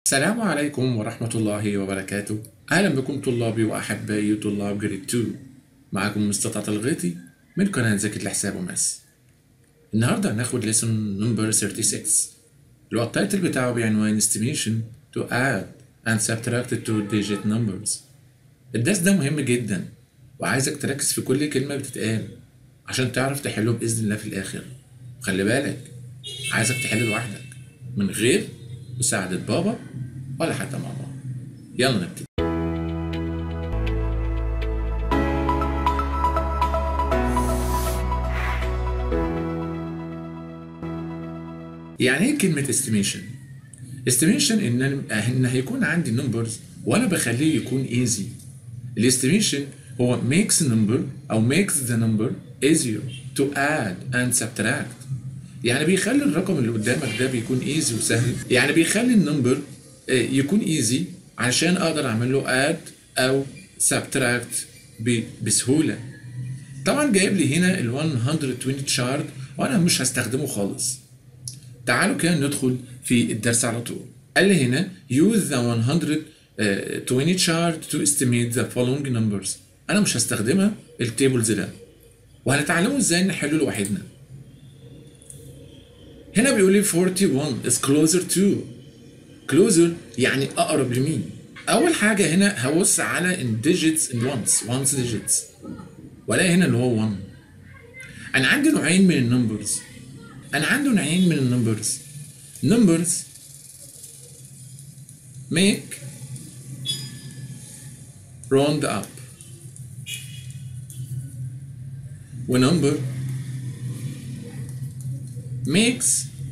السلام عليكم ورحمة الله وبركاته أهلا بكم طلابي وأحبائي طلاب جريد 2 معكم مستطاع الغيطي من قناة ذاكرة الحساب وماس النهاردة هناخد ليسون نمبر 36 اللي هو التايتل بتاعه بعنوان estimation to add and subtract two digit numbers الدرس ده مهم جدا وعايزك تركز في كل كلمة بتتقال عشان تعرف تحله بإذن الله في الآخر خلي بالك عايزك تحل لوحدك من غير مساعدة بابا ولا حتى ماما يلا نبتدي يعني ايه كلمة estimation؟ estimation ان ان هيكون عندي numbers وانا بخليه يكون easy. الاستيميشن هو makes number او makes the number easier to add and subtract. يعني بيخلي الرقم اللي قدامك ده بيكون easy وسهل، يعني بيخلي النمبر يكون easy عشان اقدر اعمل له add او subtract ب- بسهولة. طبعا جايب لي هنا ال 120 شارت وانا مش هستخدمه خالص. تعالوا كده ندخل في الدرس على طول قال لي هنا use the 120 chart to estimate the following numbers انا مش هستخدمها التيبلز ده وهنتعلموا ازاي نحله لوحدنا هنا بيقول لي 41 is closer to closer يعني اقرب لمين اول حاجه هنا هبص على in digits in ones ones digits ولا هنا اللي هو 1 انا عندي نوعين من النمبرز انا عندي نوعين من النمبرز numbers make round up ونمبر makes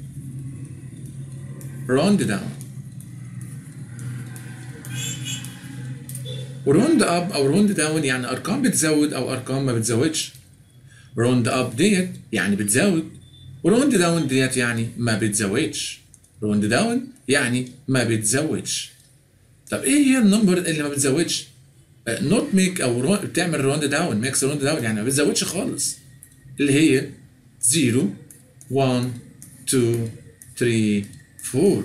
round down وروند اب او روند داون يعني ارقام بتزود او ارقام ما بتزودش روند اب ديت يعني بتزود وروند داون ديت يعني ما بتزودش روند داون يعني ما بتزودش طب ايه هي النمبر اللي ما بتزودش نوت ميك او رو... بتعمل روند داون ميكس روند داون يعني ما بتزودش خالص اللي هي 0 1 2 3 4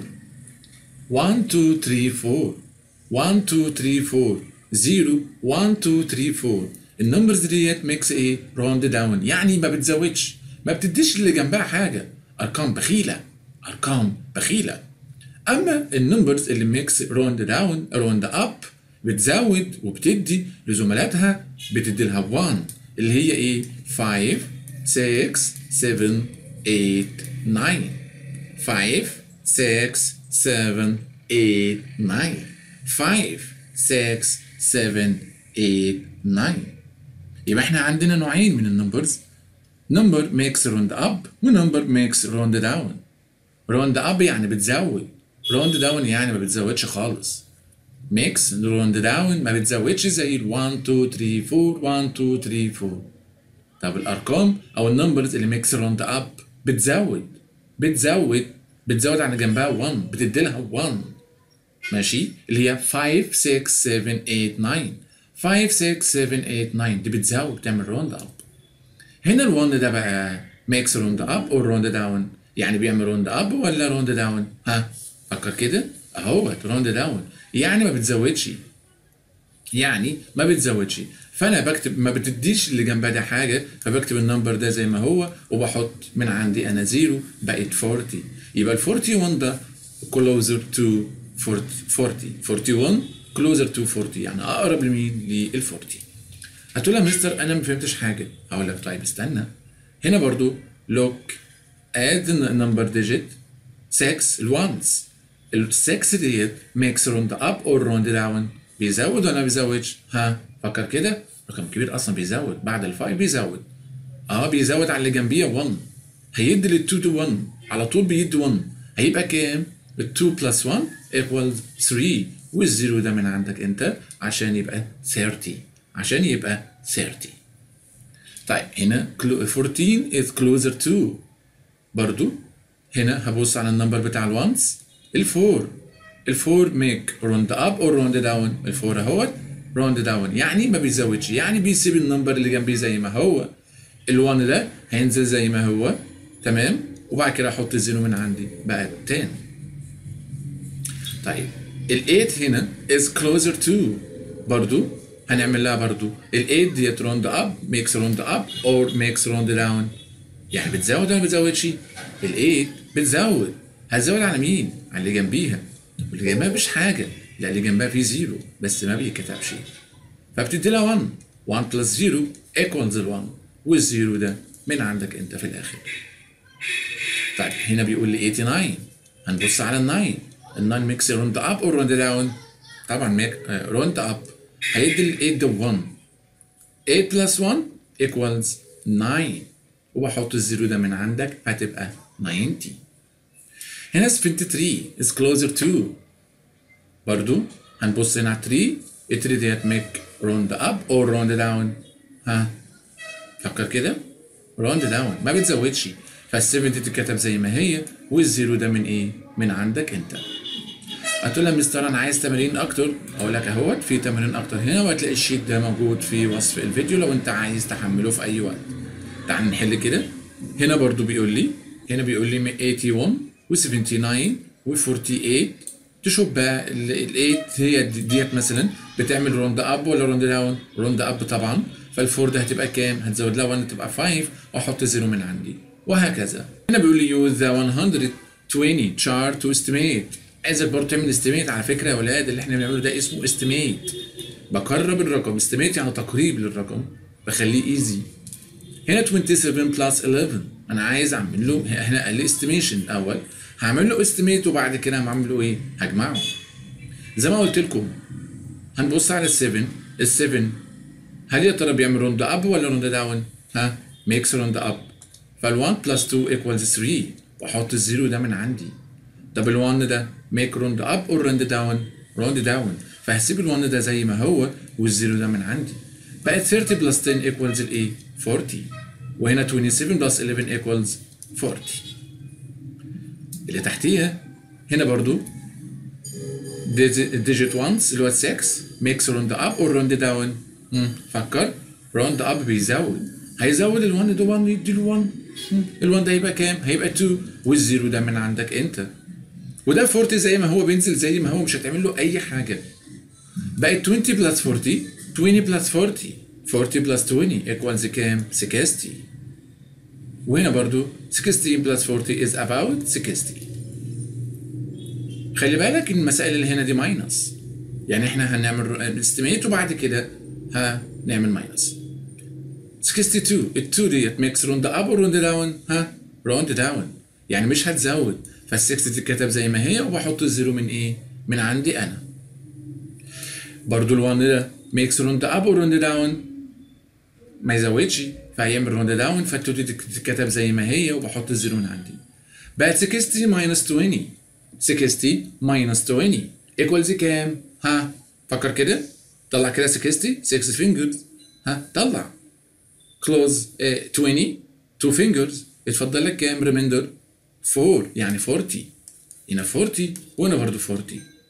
1 2 3 4 1 2 3 4 0 1 2 3 4 النمبرز ديت ميكس ايه روند داون يعني ما بتزودش ما بتديش اللي جنبها حاجه ارقام بخيله ارقام بخيله اما النمبرز اللي ميكس روند داون روند اب بتزود وبتدي لزملاتها بتدي لها 1 اللي هي ايه 5 6 7 8 9 5 6 7 8 9 5 6 7 8 9 يبقى احنا عندنا نوعين من النمبرز نمبر ميكس روند اب ونمبر ميكس روند داون روند اب يعني بتزود روند داون يعني ما بتزودش خالص ميكس روند داون ما بتزودش زي ال 1 2 3 4 1 2 3 4 طب الارقام او النمبرز اللي ميكس روند اب بتزود بتزود بتزود عن جنبها 1 بتدي لها 1 ماشي اللي هي 5 6 7 8 9 5 6 7 8 9 دي بتزود بتعمل روند اب هنا الوند ده بقى ميكس روند اب او روند داون يعني بيعمل روند اب ولا روند داون ها فكر كده اهو روند داون يعني ما بتزودش يعني ما بتزودش فانا بكتب ما بتديش اللي جنبها ده حاجه فبكتب النمبر ده زي ما هو وبحط من عندي انا زيرو بقت 40 يبقى ال 41 ده closer to 40 41 closer to 40 يعني اقرب لمين لل 40 هتقول يا مستر انا ما فهمتش حاجه هقول لك طيب استنى هنا برضو look add the number digit 6 الوانس ال 6 ديت makes round up or round down بيزود ولا ما بيزودش ها فكر كده رقم كبير اصلا بيزود بعد ال 5 بيزود اه بيزود على اللي جنبيه 1 هيدي لل 2 to 1 على طول بيدي 1 هيبقى كام؟ ال 2 plus 1 equals 3 والزيرو ده من عندك انت عشان يبقى 30 عشان يبقى 30 طيب هنا 14 is closer to برضو هنا هبص على النمبر بتاع الوانس الفور الفور ميك روند اب او روند داون الفور اهوت روند داون يعني ما بيزودش يعني بيسيب النمبر اللي جنبيه زي ما هو الوان ده هينزل زي ما هو تمام وبعد كده احط الزيرو من عندي بقى 10 طيب ال 8 هنا is closer to برضو هنعمل لها برضو ال 8 ديت round up makes round up or makes round down يعني بتزود ولا ما بتزودش؟ ال 8 بتزود هتزود على مين؟ على اللي جنبيها واللي جنبها مفيش حاجة لا اللي جنبها فيه زيرو بس ما بيتكتبش فبتدي لها 1 1 بلس 0 equals ال 1 والزيرو ده من عندك انت في الاخر طيب هنا بيقول لي 89 هنبص على ال 9 ال 9 ميكس روند اب او روند داون طبعا ميك روند اب هيدي ال 8 ده 1 8 بلس 1 equals 9 وبحط الزيرو ده من عندك هتبقى 90 هنا 73 is closer to برضو هنبص هنا على 3 ال 3 ديت ميك روند اب او روند داون ها فكر كده روند داون ما بتزودش فال 70 تتكتب زي ما هي والزيرو ده من ايه؟ من عندك انت. هتقول لها مستر انا عايز تمارين اكتر اقول لك اهوت في تمارين اكتر هنا وهتلاقي الشيت ده موجود في وصف الفيديو لو انت عايز تحمله في اي وقت. تعال نحل كده هنا برضو بيقول لي هنا بيقول لي 81 و79 و48 تشوف بقى ال 8 هي ديت مثلا بتعمل روند اب ولا روند داون؟ روند اب طبعا فالفور ده هتبقى كام؟ هتزود لها 1 تبقى 5 واحط زيرو من عندي وهكذا. هنا بيقول لي يوز ذا 120 chart to estimate عايزك برضه تعمل استيميت على فكره يا ولاد اللي احنا بنعمله ده اسمه استيميت بقرب الرقم استيميت يعني تقريب للرقم بخليه ايزي هنا 27 بلس 11 انا عايز اعمل له هنا قال لي استيميشن الاول هعمل له استيميت وبعد كده هعمل له ايه؟ هجمعه زي ما قلت لكم هنبص على ال 7 ال 7 هل يا ترى بيعمل روند اب ولا روند داون؟ ها؟ ميكس روند اب فال 1 بلس 2 ايكوالز 3 واحط الزيرو ده من عندي طب ال 1 ده ميك روند اب اور روند داون؟ روند داون فهسيب ال 1 ده زي ما هو والزيرو ده من عندي بقت 30 بلس 10 ايكوالز الايه؟ 40 وهنا 27 بلس 11 ايكوالز 40 اللي تحتيها هنا برضو digit once اللي هو 6 ميكس روند اب اور روند داون فكر روند اب بيزود هيزود ال 1 ده 1 يدي له 1 ال 1 ده هيبقى كام؟ هيبقى 2 والزيرو ده من عندك انت وده 40 زي ما هو بينزل زي ما هو مش هتعمل له اي حاجه بقت 20 بلس 40 20 بلس 40 40 بلس 20 ايكوالز كام؟ 60 وهنا برضو 16 بلس 40 is about 60 خلي بالك ان المسائل اللي هنا دي ماينس يعني احنا هنعمل استيميت وبعد كده هنعمل ماينس 62 ال 2 ديت ميكس روند اب وروند داون ها روند داون يعني مش هتزود فال 60 تتكتب زي ما هي وبحط الزيرو من ايه؟ من عندي انا برضو ال 1 ده ميكس روند اب وروند داون ما يزودش فهيعمل روند داون فال 2 تتكتب زي ما هي وبحط الزيرو من عندي بقت 60 ماينس 20 60 ماينس 20 ايكوالز كام؟ ها فكر كده طلع كده 60 6 فينجرز ها طلع كلوز 20 2 فينجرز اتفضل لك كام ريميندر 4 يعني 40 هنا 40 وهنا برضه 40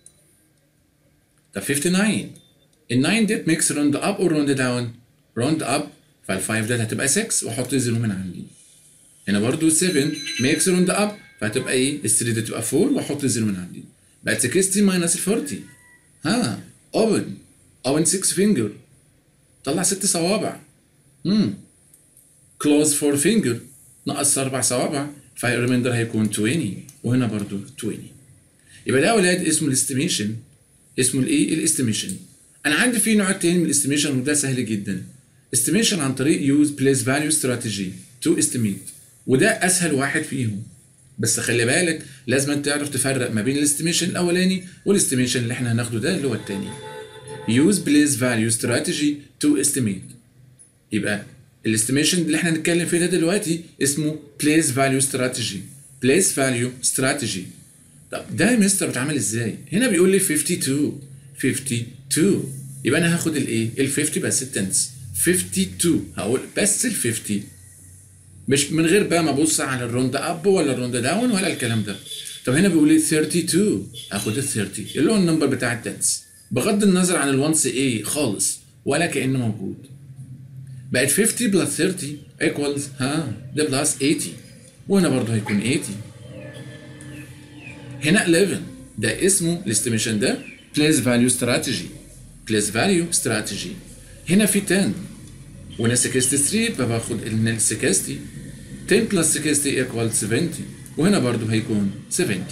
طب 59 ال 9 ديت ميكس روند اب اور روند داون روند اب فال 5 ديت هتبقى 6 واحط الزيرو من عندي هنا برضه 7 ميكس روند اب فهتبقى ايه ال 3 دي تبقى 4 واحط الزيرو من عندي بقت 60 ماينس ال 40 ها اوبن اوبن 6 فينجر طلع 6 صوابع امم كلوز 4 فينجر نقص اربع صوابع فالريميندر هيكون 20 وهنا برضو 20 يبقى ده يا اولاد اسمه الاستيميشن اسمه الايه الاستيميشن انا عندي في نوع تاني من الاستيميشن وده سهل جدا استيميشن عن طريق يوز بليس فاليو استراتيجي تو استيميت وده اسهل واحد فيهم بس خلي بالك لازم تعرف تفرق ما بين الاستيميشن الاولاني والاستيميشن اللي احنا هناخده ده اللي هو التاني use place value strategy to estimate يبقى الاستيميشن اللي احنا هنتكلم فيه ده دلوقتي اسمه place value strategy place value strategy طب ده يا مستر بيتعمل ازاي؟ هنا بيقول لي 52 52 يبقى انا هاخد الايه؟ ال 50 بس التنس 52 هقول بس ال 50 مش من غير بقى ما ابص على الروند اب ولا الروند داون ولا الكلام ده طب هنا بيقول لي 32 اخد ال 30 اللي هو النمبر بتاع التنس بغض النظر عن الونس ايه خالص ولا كانه موجود بقت 50 بلس 30 ايكوالز ها ده بلس 80 وهنا برضه هيكون 80 هنا 11 ده اسمه الاستيميشن ده بليس فاليو استراتيجي بليس فاليو استراتيجي هنا في 10 وانا 63 فباخد ال 60 10 بلس 60 ايكوال 70 وهنا برضو هيكون 70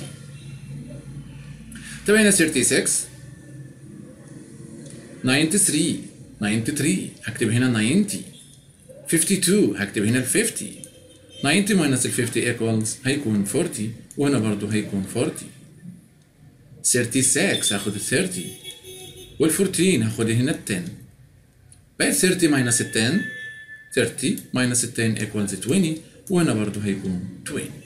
طب هنا 36 93 93 هكتب هنا 90 52 هكتب هنا ال 50 90 minus ال 50 equals هيكون 40 وهنا برضو هيكون 40 36 هاخد ال 30 وال 14 هاخد هنا ال 10 بقت 30 minus ال 10 30 minus ال 10 equals 20 وهنا برضو هيكون 20